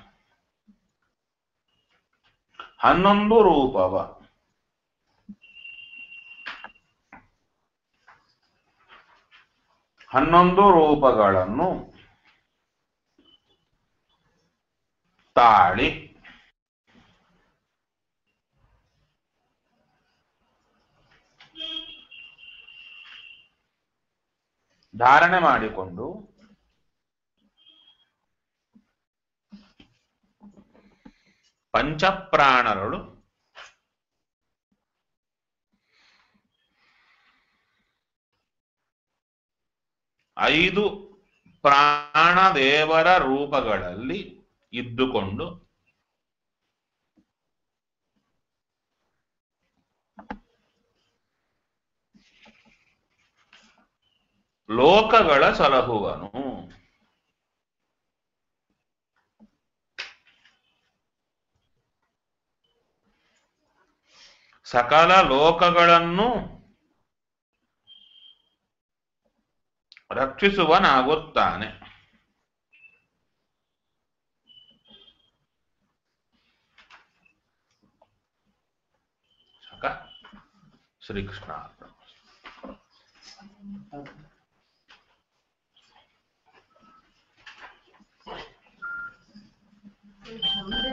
ಹನ್ನೊಂದು ರೂಪವ ಹನ್ನೊಂದು ರೂಪಗಳನ್ನು ತಾಳಿ ಧಾರಣೆ ಮಾಡಿಕೊಂಡು ಪಂಚಪ್ರಾಣಗಳು ಐದು ಪ್ರಾಣದೇವರ ರೂಪಗಳಲ್ಲಿ ಇದ್ದುಕೊಂಡು ಲೋಕಗಳ ಸಲಹುವನು ಸಕಲ ಲೋಕಗಳನ್ನು ರಕ್ಷಿಸುವನಾಗುತ್ತಾನೆ ಸಾಕ ಶ್ರೀಕೃಷ್ಣ ಅರ್ಪಣ. ನಮ್ದು